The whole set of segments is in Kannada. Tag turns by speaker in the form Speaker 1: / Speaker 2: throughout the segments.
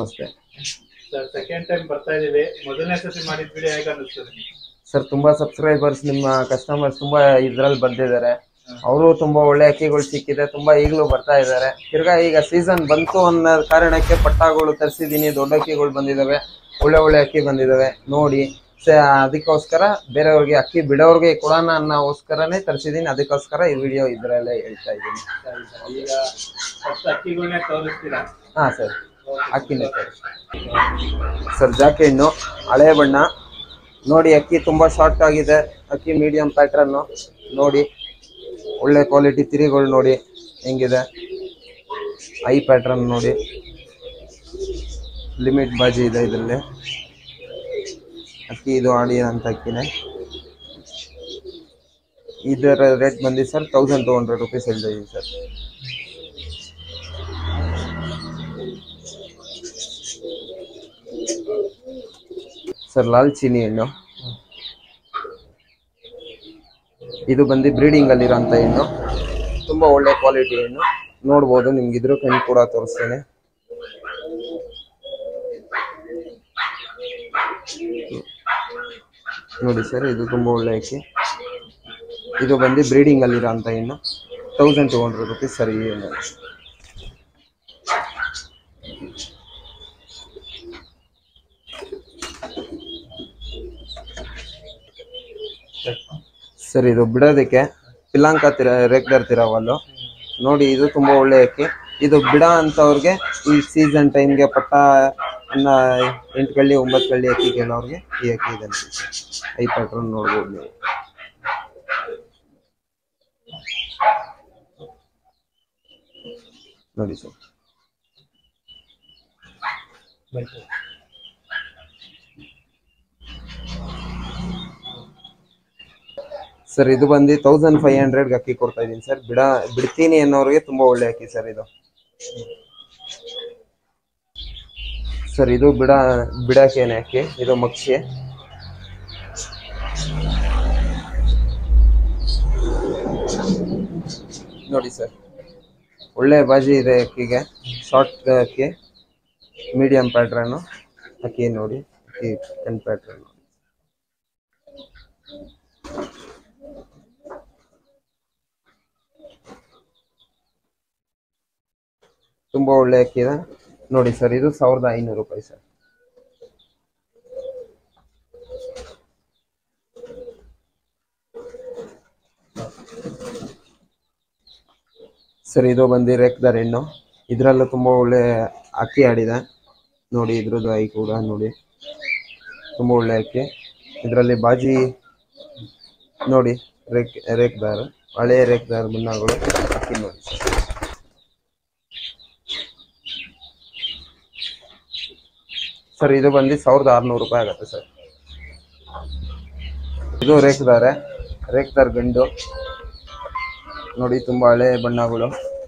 Speaker 1: ನಮಸ್ತೆ
Speaker 2: ಸರ್ ಸೆಕೆಂಡ್ ಟೈಮ್ ಬರ್ತಾ ಇದೀವಿ ಮೊದಲನೇ ಸತಿ ಮಾಡಿದ ವಿಡಿಯೋ ಹೇಗೆ ಅನ್ನಿಸ್ತದೆ
Speaker 1: ಸರ್ ತುಂಬಾ ಸಬ್ಸ್ಕ್ರೈಬರ್ಸ್ ನಿಮ್ಮ ಕಸ್ಟಮರ್ಸ್ ತುಂಬಾ ಇದ್ರಲ್ಲಿ ಬಂದಿದ್ದಾರೆ ಅವರು ತುಂಬಾ ಒಳ್ಳೆ ಅಕ್ಕಿಗಳು ಸಿಕ್ಕಿದೆ ತುಂಬಾ ಈಗಲೂ ಬರ್ತಾ ಇದ್ದಾರೆ ತಿರ್ಗಾ ಈಗ ಸೀಸನ್ ಬಂತು ಅನ್ನೋ ಕಾರಣಕ್ಕೆ ಪಟ್ಟಾಗಳು ತರಿಸಿದೀನಿ ದೊಡ್ಡ ಅಕ್ಕಿಗಳು ಬಂದಿದಾವೆ ಒಳ್ಳೆ ಒಳ್ಳೆ ಅಕ್ಕಿ ಬಂದಿದಾವೆ ನೋಡಿ ಸ ಅದಕ್ಕೋಸ್ಕರ ಬೇರೆಯವ್ರಿಗೆ ಅಕ್ಕಿ ಬಿಡೋರ್ಗೆ ಕೊಡೋಣ ಅನ್ನೋಸ್ಕರನೇ ತರಿಸಿದೀನಿ ಅದಕ್ಕೋಸ್ಕರ ಈ ವಿಡಿಯೋ ಇದ್ರಲ್ಲೇ ಹೇಳ್ತಾ ಇದ್ದೀನಿ
Speaker 2: ಸರಿ ಸರ್ ಈಗ ಫಸ್ಟ್ ಅಕ್ಕಿಗಳನ್ನೇ ತೋರಿಸ್ತೀರಾ
Speaker 1: ಹಾ ಸರ್ ಅಕ್ಕಿನೇ ತರಿಸಿ ಸರ್ ಜಾಕೆ ಹಣ್ಣು ಹಳೆ ಬಣ್ಣ ನೋಡಿ ಅಕ್ಕಿ ತುಂಬಾ ಶಾರ್ಟ್ ಆಗಿದೆ ಅಕ್ಕಿ ಮೀಡಿಯಂ ಪ್ಯಾಟ್ರನ್ ನೋಡಿ ಒಳ್ಳೆ ಕ್ವಾಲಿಟಿ ತಿರಿಗಳು ನೋಡಿ ಹೆಂಗಿದೆ ಐ ಪ್ಯಾಟ್ರನ್ ನೋಡಿ ಲಿಮಿಟ್ ಬಾಜಿ ಇದೆ ಇದರಲ್ಲಿ ಅಕ್ಕಿ ಇದು ಆಡಿ ಅಂತ ಅಕ್ಕಿನೇ ಇದರ ರೇಟ್ ಬಂದು sir thousand two hundred rupees ಹೇಳ್ತಾ ಇದೀನಿ ಸರ್ ಸರ್ ಲಾಲ್ ಚೀನಿ ಹಣ್ಣು ಇದು ಬಂದು ಬ್ರೀಡಿಂಗ್ ಅಲ್ಲಿರೋಂಥ ಹಣ್ಣು ತುಂಬಾ ಒಳ್ಳೆ ಕ್ವಾಲಿಟಿ ಹಣ್ಣು ನೋಡ್ಬೋದು ನಿಮ್ಗೆ ಇದ್ರ ಕಣ್ಣು ಕೂಡ ತೋರಿಸ್ತೇನೆ ನೋಡಿ ಸರ್ ಇದು ತುಂಬಾ ಒಳ್ಳೆ ಅಕ್ಕಿ ಇದು ಬಂದು ಬ್ರೀಡಿಂಗ್ ಅಲ್ಲಿರೋಂಥ ಹಣ್ಣು thousand two hundred rupees sir ಈ ಹಣ್ಣು ಸರ್ ಇದು ಬಿಡೋದಕ್ಕೆ ಪಿಲಾಂಕ ತಿರ ರೇಗ್ದರ್ ತಿರವಲ್ಲು ನೋಡಿ ಇದು ತುಂಬಾ ಒಳ್ಳೆ ಅಕ್ಕಿ ಇದು ಬಿಡ ಅಂತವ್ರಿಗೆ ಈ ಸೀಸನ್ ಟೈಮ್ಗೆ ಪಟ್ಟ ಅನ್ನ ಎಂಟು ಕಳ್ಳಿ ಒಂಬತ್ತು ಕಳ್ಳಿ ಅಕ್ಕಿ ಕೇಳೋರ್ಗೆ ಈ ಅಕ್ಕಿ ಇದೆ ಐ ಪ್ಯಾಟ್ರನ್ ನೋಡ್ಬೋದು ನೀವು ನೋಡಿ ಸರ್ ಸರ್ ಇದು ಬಂದು ತೌಸಂಡ್ ಫೈವ್ ಹಂಡ್ರೆಡ್ಗೆ ಅಕ್ಕಿ ಕೊಡ್ತಾ ಇದ್ದೀನಿ ಸರ್ ಬಿಡ ಬಿಡ್ತೀನಿ ಅನ್ನೋರಿಗೆ ತುಂಬಾ ಒಳ್ಳೆ ಅಕ್ಕಿ ಸರ್ ಇದು ಸರ್ ಇದು ಬಿಡ ಬಿಡಾಕೇನೆ ಅಕ್ಕಿ ಇದು ಮಕ್ಷಿ ನೋಡಿ ಸರ್ ಒಳ್ಳೆ ಬಾಜಿ ಇದೆ ಅಕ್ಕಿಗೆ ಶಾರ್ಟ್ ಅಕ್ಕಿ ಮೀಡಿಯಂ ಪ್ಯಾಟ್ರನ್ನು ಅಕ್ಕಿ ನೋಡಿ ಅಕ್ಕಿ ಟೆನ್ ಪ್ಯಾಟ್ರನ್ ತುಂಬಾ ಒಳ್ಳೆ ಅಕ್ಕಿ ಇದೆ ನೋಡಿ ಸರ್ ಇದು ಸಾವಿರದ ಐನೂರು ರೂಪಾಯಿ ಸರ್ ಸರ್ ಇದು ಬಂದು ರೇಕ್ದಾರ್ ಹೆಣ್ಣು ಇದರಲ್ಲೂ ತುಂಬಾ ಒಳ್ಳೆ ಅಕ್ಕಿ ಆಡಿದೆ ನೋಡಿ ಇದ್ರದ್ದು ಐ ಕೂಡ ನೋಡಿ ತುಂಬಾ ಒಳ್ಳೆ ಅಕ್ಕಿ ಇದರಲ್ಲಿ ಬಾಜಿ ನೋಡಿ ರೇಕ್ ರೇಕ್ದಾರ್ ಹಳೆ ರೇಕ್ದಾರ್ ಬಣ್ಣಗಳು ಅಕ್ಕಿ ನೋಡಿ ಸರ್ ಸರ್ ಇದು ಬಂದು ಸಾವಿರದ ಆರುನೂರು ರೂಪಾಯಿ ಆಗುತ್ತೆ ಸರ್ ಇದು ರೇಕ್ದಾರೆ ರೇಕ್ದಾರ್ ಗಂಡು ನೋಡಿ ತುಂಬಾ ಹಳೆ ಬಣ್ಣಗಳು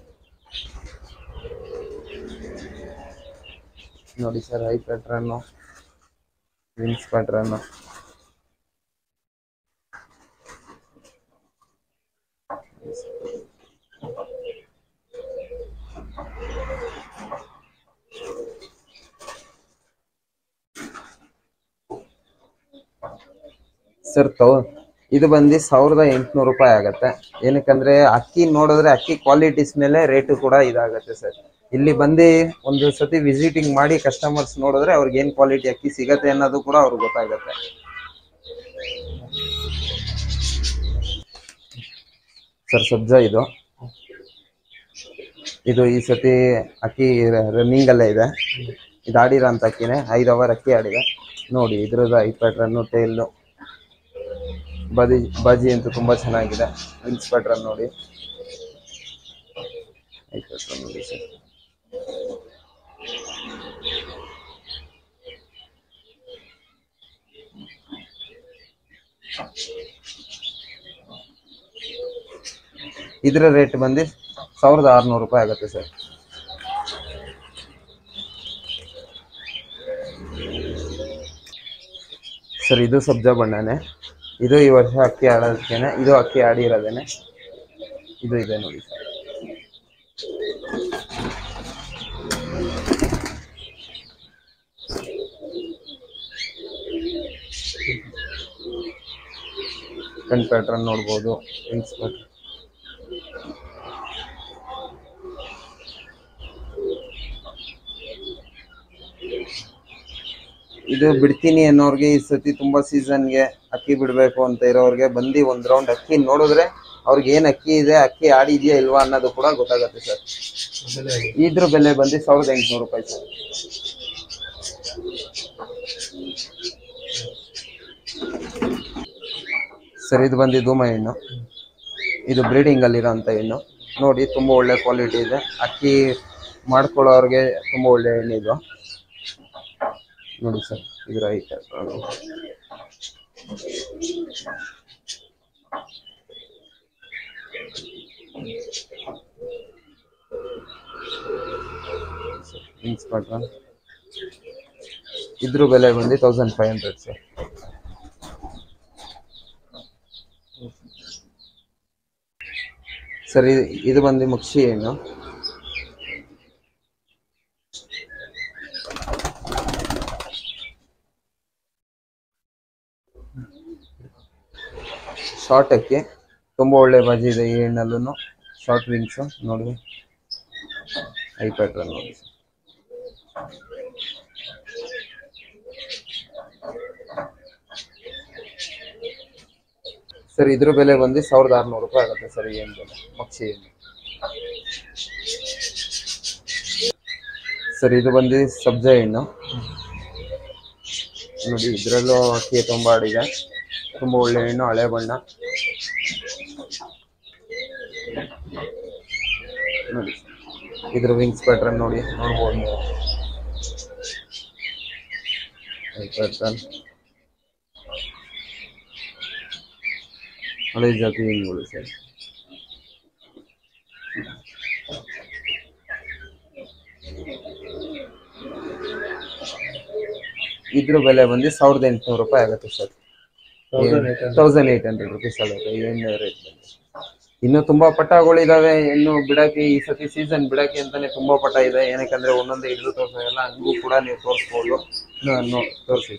Speaker 1: ನೋಡಿ ಸರ್ ಐ ಪ್ಯಾಟ್ರನ್ನು ವಿನ್ಸ್ ಪ್ಯಾಟ್ರನ್ನು ಸರ್ ತೌ ಇದು ಬಂದು ಸಾವಿರದ ಎಂಟುನೂರು ರೂಪಾಯಿ ಆಗತ್ತೆ ಏನಕ್ಕಂದ್ರೆ ಅಕ್ಕಿ ನೋಡಿದ್ರೆ ಅಕ್ಕಿ ಕ್ವಾಲಿಟೀಸ್ ಮೇಲೆ ರೇಟು ಕೂಡ ಇದಾಗತ್ತೆ ಸರ್ ಇಲ್ಲಿ ಬಂದು ಒಂದು ಸತಿ ವಿಸಿಟಿಂಗ್ ಮಾಡಿ ಕಸ್ಟಮರ್ಸ್ ನೋಡಿದ್ರೆ ಅವ್ರಿಗೆ ಏನ್ ಕ್ವಾಲಿಟಿ ಅಕ್ಕಿ ಸಿಗತ್ತೆ ಅನ್ನೋದು ಕೂಡ ಅವ್ರಿಗೆ ಗೊತ್ತಾಗತ್ತೆ ಸರ್ ಸಬ್ಜಾ ಇದು ಇದು ಈ ಸತಿ ಅಕ್ಕಿ ರನ್ನಿಂಗ್ ಅಲ್ಲೇ ಇದೆ ಇದು ಆಡಿರೋ ಅಂತ ಅಕ್ಕಿನೇ ಐದು ಅವರ್ ಅಕ್ಕಿ ಆಡಿದೆ ನೋಡಿ ಇದ್ರದ್ದು ಐ ಪ್ಯಾಟ್ರನ್ನು ಟೇಲು ಬಾಜಿ ಬಾಜಿ ಅಂತೂ ತುಂಬಾ ಚೆನ್ನಾಗಿದೆ ವಿನ್ಸ್ ಪ್ಯಾಟ್ರನ್ ನೋಡಿ ಐ ಪ್ಯಾಟ್ರನ್ ನೋಡಿ ಸರ್ ಇದರ ರೇಟ್ ಬಂದು ಸಾವಿರದ ಆರುನೂರು ರೂಪಾಯಿ ಆಗುತ್ತೆ ಸರ್ ಸರ್ ಇದು ಸಬ್ಜಾ ಬಣ್ಣನೇ ಇದು ಈ ವರ್ಷ ಅಕ್ಕಿ ಆಡೋದಕ್ಕೇನೆ ಇದು ಅಕ್ಕಿ ಆಡಿರೋದೇನೆ ಇದು ಇದೆ ನೋಡಿ ಸರ್ ಕಣ್ ಪ್ಯಾಟ್ರನ್ ನೋಡ್ಬೋದು ವಿಂಗ್ಸ್ ಪ್ಯಾಟ್ರನ್ ಇದು ಬಿಡ್ತೀನಿ ಅನ್ನೋರ್ಗೆ ಈ ಸತಿ ತುಂಬಾ ಸೀಸನ್ಗೆ ಅಕ್ಕಿ ಬಿಡಬೇಕು ಅಂತ ಇರೋರ್ಗೆ ಬಂದು ಒಂದ್ ರೌಂಡ್ ಅಕ್ಕಿ ನೋಡಿದ್ರೆ ಅವ್ರಿಗೆ ಏನ್ ಅಕ್ಕಿ ಇದೆ ಅಕ್ಕಿ ಆಡಿದ್ಯಾ ಇಲ್ವಾ ಅನ್ನೋದು ಕೂಡ ಗೊತ್ತಾಗುತ್ತೆ ಸರ್ ಇದ್ರ ಬೆಲೆ ಬಂದು ಸಾವಿರದ ಎಂಟುನೂರು ರೂಪಾಯಿ ಸರ್ ಸರ್ ಇದು ಬಂದು ಧೂಮ ಹೆಣ್ಣು ಇದು ಬ್ರೀಡಿಂಗ್ ಅಲ್ಲಿ ಇರೋಂಥ ಹೆಣ್ಣು ನೋಡಿ ತುಂಬಾ ಒಳ್ಳೆ ಕ್ವಾಲಿಟಿ ಇದೆ ಅಕ್ಕಿ ಮಾಡ್ಕೊಳ್ಳೋರ್ಗೆ ತುಂಬಾ ಒಳ್ಳೆ ಹೆಣ್ಣು ಇದು ನೋಡಿ ಸರ್ ಇದ್ರ ಐತೆ ಇನ್ಸ್ಪೆಕ್ಟ್ರ ಇದ್ರ ಬೆಲೆ ಬಂದು thousand five hundred sir sir ಇದು ಇದು ಬಂದು ಮುಕ್ಷಿ ಏನು ಶಾರ್ಟ್ ಅಕ್ಕಿ ತುಂಬಾ ಒಳ್ಳೆ ಬಾಜಿ ಇದೆ ಈ ಎಣ್ಣಲ್ಲೂ ಶಾರ್ಟ್ ವಿಂಗ್ಸ್ ನೋಡಿ ಐ ಪ್ಯಾಟ್ರನ್ ನೋಡಿ ಸರ್ ಇದ್ರ ಬೆಲೆ ಬಂದು ಸಾವಿರದ ಆರ್ನೂರು ರೂಪಾಯಿ ಆಗುತ್ತೆ ಸರ್ ಈ ಏನು ಬೆಲೆ ಮಕ್ಷಿ ಎಣ್ಣೆ ಸರ್ ಇದು ಬಂದು ಸಬ್ಜಾ ಹಣ್ಣು ನೋಡಿ ಇದರಲ್ಲೂ ಅಕ್ಕಿ ತುಂಬ ಆಡಿದೆ ತುಂಬ ಒಳ್ಳೆ ಹಣ್ಣು ಹಳೆ ಬಣ್ಣ ನೋಡಿ ಇದ್ರ ವಿಂಗ್ಸ್ ಪ್ಯಾಟ್ರನ್ ನೋಡಿ ನೋಡ್ಬೋದು ನೀವು ಪ್ಯಾಟ್ರನ್ ಹಳೆ ಜಾತಿ ಹಣ್ಣುಗಳು ಸರ್ ಇದ್ರ ಬೆಲೆ ಬಂದು ಸಾವಿರದ ಎಂಟುನೂರು ರೂಪಾಯಿ ಆಗುತ್ತೆ sir thousand eight hundred rupees ಆಗುತ್ತೆ ಎಣ್ಣೆ ರೇಟ್ ಬಂದು ಇನ್ನು ತುಂಬಾ ಪಟಗಳಿದಾವೆ ಇನ್ನು ಬಿಡಕ್ಕೆ ಈ ಸತಿ ಸೀಸನ್ ಬಿಡಕ್ಕೆ ಅಂತಾನೆ ತುಂಬಾ ಪಟ ಇದೆ ಏನಕ್ಕಂದ್ರೆ ಒಂದೊಂದೇ ಹಿಡಿದು ತೋರಿಸೋಲ್ಲ ಹಂಗೂ ಕೂಡ ನೀವು ತೋರಿಸ್ಬೋದು ನಾನು ತೋರಿಸಿ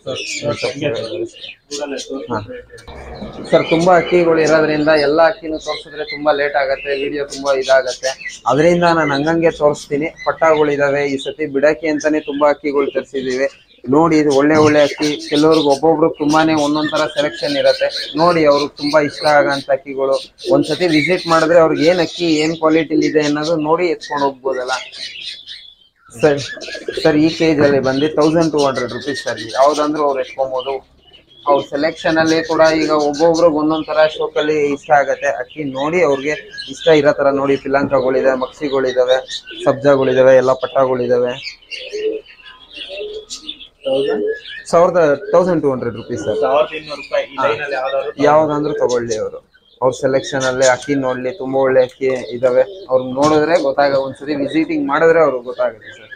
Speaker 1: ಸರ್ ತುಂಬಾ ಅಕ್ಕಿಗಳು ಇರೋದ್ರಿಂದ ಎಲ್ಲ ಅಕ್ಕಿನೂ ತೋರಿಸಿದ್ರೆ ತುಂಬಾ ಲೇಟ್ ಆಗುತ್ತೆ ವಿಡಿಯೋ ತುಂಬಾ ಇದಾಗತ್ತೆ ಅದರಿಂದ ನಾನು ಹಂಗಂಗೆ ತೋರಿಸ್ತೀನಿ ಪಟ್ಟಗಳಿದಾವೆ ಈ ಸತಿ ಬಿಡಕ್ಕೆ ಅಂತಾನೆ ತುಂಬಾ ಅಕ್ಕಿಗಳು ತರಿಸಿದೀವಿ ನೋಡಿ ಇದು ಒಳ್ಳೆ ಒಳ್ಳೆ ಅಕ್ಕಿ ಕೆಲವ್ರಿಗೆ ಒಬ್ಬೊಬ್ರು ತುಂಬಾನೇ ಒಂದೊಂದ್ ತರ ಸೆಲೆಕ್ಷನ್ ಇರತ್ತೆ ನೋಡಿ ಅವ್ರಿಗೆ ತುಂಬಾ ಇಷ್ಟ ಆಗಂತ ಅಕ್ಕಿಗಳು ಒಂದ್ಸತಿ ವಿಸಿಟ್ ಮಾಡಿದ್ರೆ ಅವ್ರಿಗೆ ಏನ್ ಅಕ್ಕಿ ಏನ್ ಕ್ವಾಲಿಟಿಲಿ ಇದೆ ಅನ್ನೋದು ನೋಡಿ ಎತ್ಕೊಂಡು ಹೋಗ್ಬೋದಲ್ಲ ಸರ್ ಸರ್ ಈ ಕೇಜ್ ಅಲ್ಲಿ ಬಂದು thousand two hundred rupees sir ಯಾವ್ದಂದ್ರೂ ಅವ್ರು ಎತ್ಕೊಬೋದು ಅವ್ರ ಸೆಲೆಕ್ಷನ್ ಅಲ್ಲಿ ಕೂಡ ಈಗ ಒಬ್ಬೊಬ್ರಿಗೆ ಒಂದೊಂದ್ ತರ ಶೋಕಲ್ಲಿ ಇಷ್ಟ ಆಗತ್ತೆ ಅಕ್ಕಿ ನೋಡಿ ಅವ್ರಿಗೆ ಇಷ್ಟ ಇರೋ ತರ ನೋಡಿ ಪಿಲಾಂಕಗಳಿದೆ ಮಕ್ಸಿಗಳಿದಾವೆ ಸಬ್ಜಾಗಳಿದಾವೆ ಎಲ್ಲ ಪಟ್ಟಗಳಿದಾವೆ ಸಾವಿರದ thousand two hundred rupees sir
Speaker 2: ಸಾವಿರದ ಇನ್ನೂರು ರೂಪಾಯಿ ಈ ಲೈನಲ್ಲಿ ಯಾವ್ದಾದ್ರು
Speaker 1: ಯಾವ್ದಂದ್ರೂ ತಗೊಳ್ಳಿ ಅವರು ಅವ್ರ ಸೆಲೆಕ್ಷನ್ ಅಲ್ಲೇ ಅಕ್ಕಿ ನೋಡ್ಲಿ ತುಂಬಾ ಒಳ್ಳೆ ಅಕ್ಕಿ ಇದಾವೆ ಅವ್ರು ನೋಡಿದ್ರೆ ಗೊತ್ತಾಗ ಒಂದ್ಸತಿ ವಿಸಿಟಿಂಗ್ ಮಾಡಿದ್ರೆ ಅವ್ರಿಗೆ ಗೊತ್ತಾಗುತ್ತೆ ಸರ್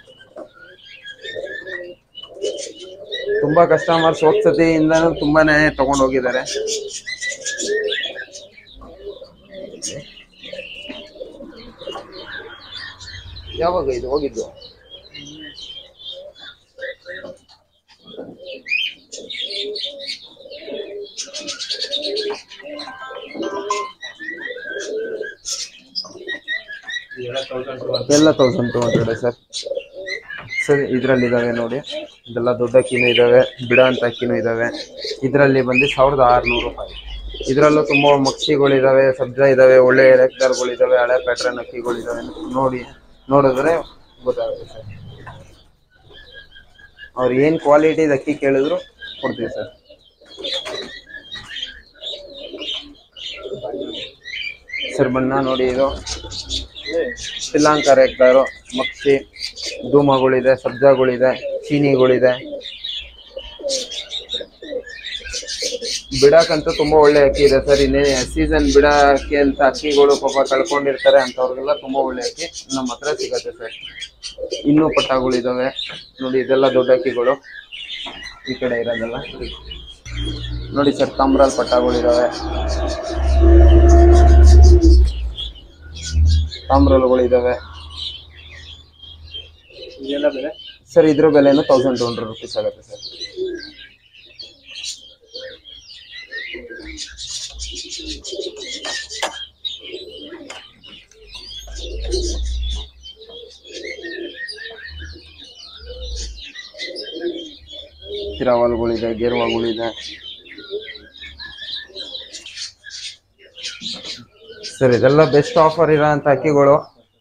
Speaker 1: ತುಂಬಾ ಕಸ್ಟಮರ್ಸ್ ಹೋಗ್ಸತಿಯಿಂದನೂ ತುಂಬಾನೇ ತಗೊಂಡ್ ಹೋಗಿದ್ದಾರೆ ಯಾವಾಗ ಇದು ಹೋಗಿದ್ದು
Speaker 2: ಇದೆಲ್ಲ ತೌಸಂಡ್ ಟು
Speaker 1: ಎಲ್ಲ thousand two hundred sir sir ಇದರಲ್ಲಿ ಇದಾವೆ ನೋಡಿ ಇದೆಲ್ಲ ದೊಡ್ಡ ಅಕ್ಕಿನೂ ಇದಾವೆ ಬಿಡ ಅಂತ ಅಕ್ಕಿನೂ ಇದಾವೆ ಇದರಲ್ಲಿ ಬಂದು ಸಾವಿರದ ಆರುನೂರು ರೂಪಾಯಿ ಇದರಲ್ಲೂ ತುಂಬಾ ಮಕ್ಷಿಗಳಿದಾವೆ ಸಬ್ಜಾ ಇದಾವೆ ಒಳ್ಳೆ ಎಲೆಕ್ಟರ್ಗಳಿದಾವೆ ಹಳೆ ಪ್ಯಾಟ್ರನ್ ಅಕ್ಕಿಗಳಿದಾವೆ ನೋಡಿ ನೋಡಿದ್ರೆ ಗೊತ್ತಾಗುತ್ತೆ ಸರ್ ಅವ್ರು ಏನು ಕ್ವಾಲಿಟಿ ಅಕ್ಕಿ ಕೇಳಿದ್ರು ಕೊಡ್ತೀವಿ ಸರ್ ಸರ್ ಬಣ್ಣ ನೋಡಿ ಇದು ಶ್ರೀಲಂಕ ರೇಕ್ಟಾರು ಮಕ್ಷಿ ಧೂಮಗಳಿದೆ ಸಬ್ಜಾಗಳಿದೆ ಚೀನಿಗಳಿದೆ ಬಿಡಕ್ಕಂತೂ ತುಂಬಾ ಒಳ್ಳೆ ಅಕ್ಕಿ ಇದೆ ಸರ್ ಇನ್ನೇ ಸೀಸನ್ ಬಿಡ ಅಕ್ಕಿ ಅಂತ ಅಕ್ಕಿಗಳು ಪಾಪ ಕಳ್ಕೊಂಡಿರ್ತಾರೆ ಅಂತವ್ರಿಗೆಲ್ಲ ತುಂಬಾ ಒಳ್ಳೆ ಅಕ್ಕಿ ನಮ್ಮ ಹತ್ರ ಸಿಗತ್ತೆ ಸರ್ ಇನ್ನೂ ಪಟ್ಟಗಳಿದಾವೆ ನೋಡಿ ಇದೆಲ್ಲ ದೊಡ್ಡ ಅಕ್ಕಿಗಳು ಈ ಕಡೆ ಇರೋದೆಲ್ಲ ನೋಡಿ ಸರ್ ತಾಮ್ರಾಲ್ ಪಟ್ಟಗಳಿದಾವೆ ತಾಮ್ರಲ್ಗಳಿದಾವೆ
Speaker 2: ಇದೆಲ್ಲ ಬೆಲೆ
Speaker 1: ಸರ್ ಇದ್ರ ಬೆಲೆನೂ ತೌಸಂಡ್ ಟು ಹಂಡ್ರೆಡ್ ರುಪೀಸ್ ಆಗುತ್ತೆ ಸರ್ ತಿರಾವಲ್ಗಳಿದೆ ಗೇರ್ವಾಗಳಿದೆ ಸರ್ ಇದೆಲ್ಲ ಬೆಸ್ಟ್ ಆಫರ್ ಇರೋಂಥ ಅಕ್ಕಿಗಳು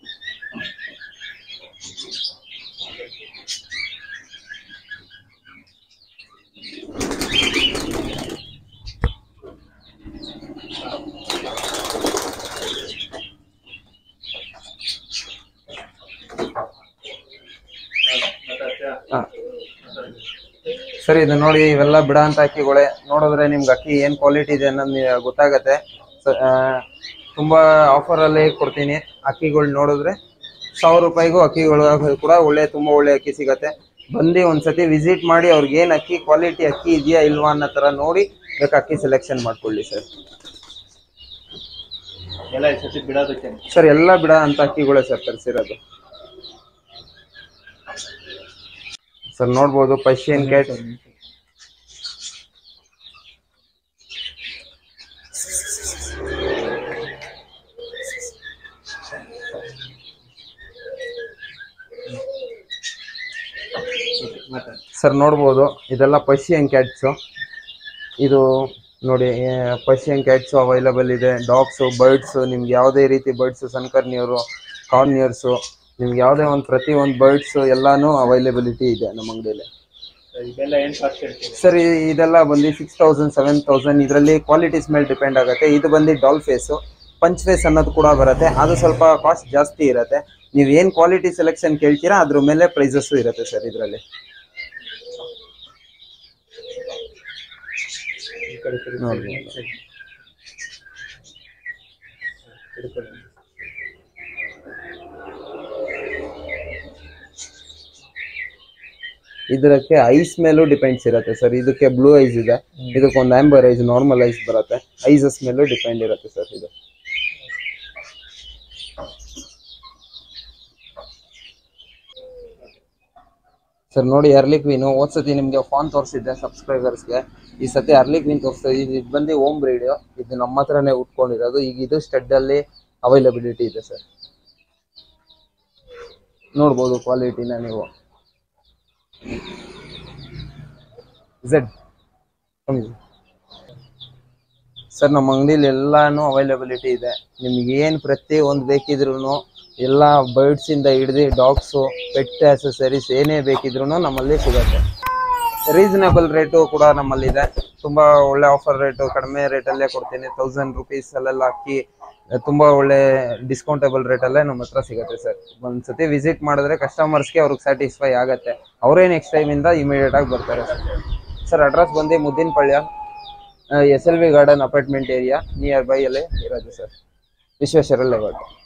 Speaker 1: ಹಾ. ಸರ್ ಇದು ನೋಡಿ ಇವೆಲ್ಲ ಬಿಡ ಅಂತ ಅಕ್ಕಿಗಳೇ ನೋಡಿದ್ರೆ ನಿಮ್ಗೆ ಅಕ್ಕಿ ಏನ್ ಕ್ವಾಲಿಟಿ ಇದೆ ಅನ್ನೋದು ನಿ- ಗೊತ್ತಾಗತ್ತೆ ಸ- ಆ, ತುಂಬಾ ಆಫರ್ ಅಲ್ಲಿ ಕೊಡ್ತೀನಿ ಅಕ್ಕಿಗಳು ನೋಡಿದ್ರೆ ಸಾವಿರ ರೂಪಾಯಿಗೂ ಅಕ್ಕಿಗಳು ಕೂಡ ಒಳ್ಳೆ ತುಂಬಾ ಒಳ್ಳೆ ಅಕ್ಕಿ ಸಿಗತ್ತೆ ಬಂದು ಒಂದ್ಸತಿ ವಿಸಿಟ್ ಮಾಡಿ ಅವ್ರಿಗೆ ಏನ್ ಅಕ್ಕಿ ಕ್ವಾಲಿಟಿ ಅಕ್ಕಿ ಇದೆಯಾ ಇಲ್ವಾ ಅನ್ನೋ ತರ ನೋಡಿ ಬೇಕು ಅಕ್ಕಿ ಸೆಲೆಕ್ಷನ್ ಮಾಡ್ಕೊಳ್ಳಿ ಸರ್
Speaker 2: ಎಲ್ಲ ಈ ಸತಿ ಬಿಡೋದಕ್ಕೆ
Speaker 1: ಸರ್ ಎಲ್ಲ ಬಿಡ ಅಂತ ಅಕ್ಕಿಗಳೇ ಸರ್ ತರಿಸಿರೋದು ಸರ್ ನೋಡ್ಬೋದು ಪರ್ಷಿಯನ್ ಕ್ಯಾಟ್
Speaker 2: ಮಾತಾಡಿ
Speaker 1: ಸರ್ ನೋಡ್ಬೋದು ಇದೆಲ್ಲ ಪರ್ಷಿಯನ್ ಕ್ಯಾಟ್ಸು ಇದು ನೋಡಿ ಪರ್ಷಿಯನ್ ಕ್ಯಾಟ್ಸು ಅವೈಲಬಲ್ ಇದೆ ಡಾಗ್ಸು ಬರ್ಡ್ಸು ನಿಮ್ಗೆ ಯಾವುದೇ ರೀತಿ ಬರ್ಡ್ಸು ಸನ್ಕರ್ನಿಯರು ಕಾರ್ನಿಯರ್ಸು ನಿಮ್ಗೆ ಯಾವುದೇ ಒಂದು ಪ್ರತಿ ಒಂದು ಬರ್ಡ್ಸು ಎಲ್ಲಾನು ಅವೈಲಬಿಲಿಟಿ ಇದೆ ನಮ್ಮ ಅಂಗಡಿಯಲ್ಲಿ
Speaker 2: ಇದೆಲ್ಲ ಏನ್ ಕಾಸ್ಟ್ ಹೇಳ್ತೀವಿ
Speaker 1: ಸರ್ ಇ- ಇದೆಲ್ಲ ಬಂದು ಸಿಕ್ಸ್ ತೌಸಂಡ್ ಸೆವೆನ್ ತೌಸಂಡ್ ಇದರಲ್ಲಿ ಕ್ವಾಲಿಟೀಸ್ ಮೇಲೆ ಡಿಪೆಂಡ್ ಆಗುತ್ತೆ ಇದು ಬಂದು ಡಾಲ್ ಫೇಸು ಪಂಚ್ ಫೇಸ್ ಅನ್ನೋದು ಕೂಡ ಬರುತ್ತೆ ಅದು ಸ್ವಲ್ಪ ಕಾಸ್ಟ್ ಜಾಸ್ತಿ ಇರುತ್ತೆ ನೀವು ಏನು ಕ್ವಾಲಿಟಿ ಸೆಲೆಕ್ಷನ್ ಕೇಳ್ತೀರಾ ಅದ್ರ ಮೇಲೆ ಪ್ರೈಸಸ್ಸು ಇರುತ್ತೆ ಸರ್ ಇದರಲ್ಲಿ
Speaker 2: ಈ ಕಡೆ ತಿರುಗಿ
Speaker 1: ನೋಡಿ.
Speaker 2: ಈ side. ಹಿಡ್ಕೊಳ್ಳಿ.
Speaker 1: ಇದಕ್ಕೆ ಐಸ್ ಮೇಲೂ ಡಿಪೆಂಡ್ಸ್ ಇರುತ್ತೆ ಸರ್ ಇದಕ್ಕೆ ಬ್ಲೂ ಐಸ್ ಇದೆ ಇದಕ್ಕೆ ಒಂದು ಆಂಬರ್ ಐಸ್ ನಾರ್ಮಲ್ ಐಸ್ ಬರುತ್ತೆ ಐಸಸ್ ಮೇಲೂ ಡಿಪೆಂಡ್ ಇರುತ್ತೆ ಸರ್ ಇದು ಸರ್ ನೋಡಿ ಅರ್ಲಿ ಕ್ವೀನು ಹೋದ್ ಸತಿ ನಿಮಗೆ ಫೋನ್ ತೋರಿಸಿದ್ದೆ ಸಬ್ಸ್ಕ್ರೈಬರ್ಸ್ಗೆ ಈ ಸತಿ ಅರ್ಲಿ ಕ್ವೀನ್ ತೋರಿಸ್ತಾ ಇದು ಇದು ಬಂದು ಓಮ್ ಬ್ರೀಡ್ ಇದು ನಮ್ಮ ಹತ್ರನೇ ಉಟ್ಕೊಂಡಿರೋದು ಈಗ ಇದು stud ಅಲ್ಲಿ ಅವೈಲಬಿಲಿಟಿ ಇದೆ ಸರ್ ನೋಡ್ಬೋದು ಕ್ವಾಲಿಟಿನ ನೀವು ಝೆಡ್ ಸರ್ ನಮ್ಮ ಅಂಗಡಿಲಿ ಎಲ್ಲಾನು ಅವೈಲಬಿಲಿಟಿ ಇದೆ ನಿಮ್ಗೆ ಏನು ಪ್ರತಿ ಒಂದು ಬೇಕಿದ್ರು ಎಲ್ಲ ಬರ್ಡ್ಸ್ ಇಂದ ಹಿಡ್ದು ಡಾಗ್ಸು ಪೆಟ್ ಆಕ್ಸೆಸರೀಸ್ ಏನೇ ಬೇಕಿದ್ರು ನಮ್ಮಲ್ಲಿ ಸಿಗುತ್ತೆ ರೀಸನೇಬಲ್ ರೇಟು ಕೂಡ ನಮ್ಮಲ್ಲಿದೆ ತುಂಬಾ ಒಳ್ಳೆ ಆಫರ್ ರೇಟು ಕಡಿಮೆ ರೇಟಲ್ಲೇ ಕೊಡ್ತೀನಿ ತೌಸಂಡ್ ರುಪೀಸ್ ಅಲ್ಲೆಲ್ಲ ಅಕ್ಕಿ ತುಂಬಾ ಒಳ್ಳೆ ಡಿಸ್ಕೌಂಟೇಬಲ್ ರೇಟಲ್ಲೇ ನಮ್ಮ ಹತ್ರ ಸಿಗುತ್ತೆ ಸರ್ ಒಂದ್ಸತಿ ವಿಸಿಟ್ ಮಾಡಿದ್ರೆ ಕಸ್ಟಮರ್ಸ್ಗೆ ಅವ್ರಿಗೆ ಸ್ಯಾಟಿಸ್ಫೈ ಆಗತ್ತೆ ಅವರೇ ನೆಕ್ಸ್ಟ್ ಟೈಮಿಂದ ಇಮಿಡಿಯೇಟ್ ಆಗಿ ಬರ್ತಾರೆ ಸರ್ ಸರ್ ಅಡ್ರೆಸ್ ಬಂದು Muddinapalya S L V garden apartment area near by ಅಲ್ಲೇ ಇರೋದು ಸರ್ ವಿಶ್ವೇಶ್ವರ ಲೇಔಟ್